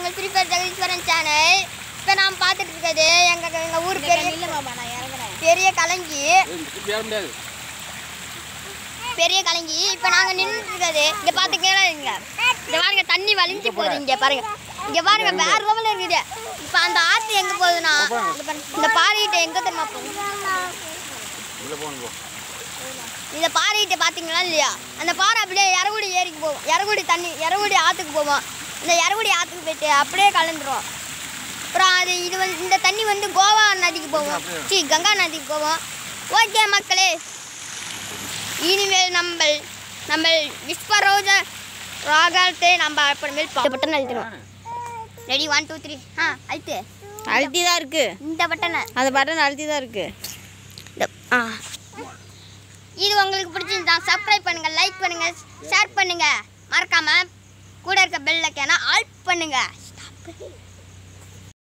உங்கள் free fire Jegatheeswaran channel இப்போ நாம் பார்த்துட்டு இருக்கிறது எங்கள் எங்கள் ஊர் பெரிய பெரிய கலங்கி ஏற முடியாது பெரிய கலங்கி இப்போ நாங்கள் நின்று இருக்கிறது இங்கே பார்த்துக்கலாம் இங்க இங்கே பாருங்க தண்ணி வலிஞ்சு போகுது இங்கே பாருங்க இங்கே பாருங்க வேற லெவலில் இருக்குது இப்போ அந்த ஆற்று எங்கே போகுதுன்னா இங்க பாருங்க, இந்த பாறையிட்ட எங்கே தெரியுமா போகுது உள்ள போகணும் போ இந்த பாறையிட்ட பார்த்தீங்களா இல்லையா அந்த பாறை அப்படியே இறகுடி ஏரிக்கு போகும் இறகுடி தண்ணி இறகுடி ஆற்றுக்கு போவோம் இந்த இறகுடி ஆற்றுக்கு போயிட்டு அப்படியே கலந்துரும் அப்புறம் அது இது வந்து இந்த தண்ணி வந்து கோவா நதிக்கு போவோம் சி கங்கா நதிக்கு போவோம் ஓகே மக்களே இனிமேல் நம்ம நம்ம விஸ்வரோஜ ராகத்தை நம்ம அப்புறமேல் பா- இந்த பட்டன் அழுத்திடுவோம் ரெடி ஒன் டூ த்ரீ ஆ அழுத்து அழுத்தி தான் இருக்கு இந்த பட்டனை அந்த பட்டன் அழுத்தி தான் இருக்கு இந்த ஆ இது உங்களுக்கு பிடிச்சிருந்தா சப்ஸ்கிரைப் பண்ணுங்க லைக் பண்ணுங்க ஷேர் பண்ணுங்க மறக்காம கூட இருக்க பெல் ஐக்கான ஆல் பண்ணுங்க Stop.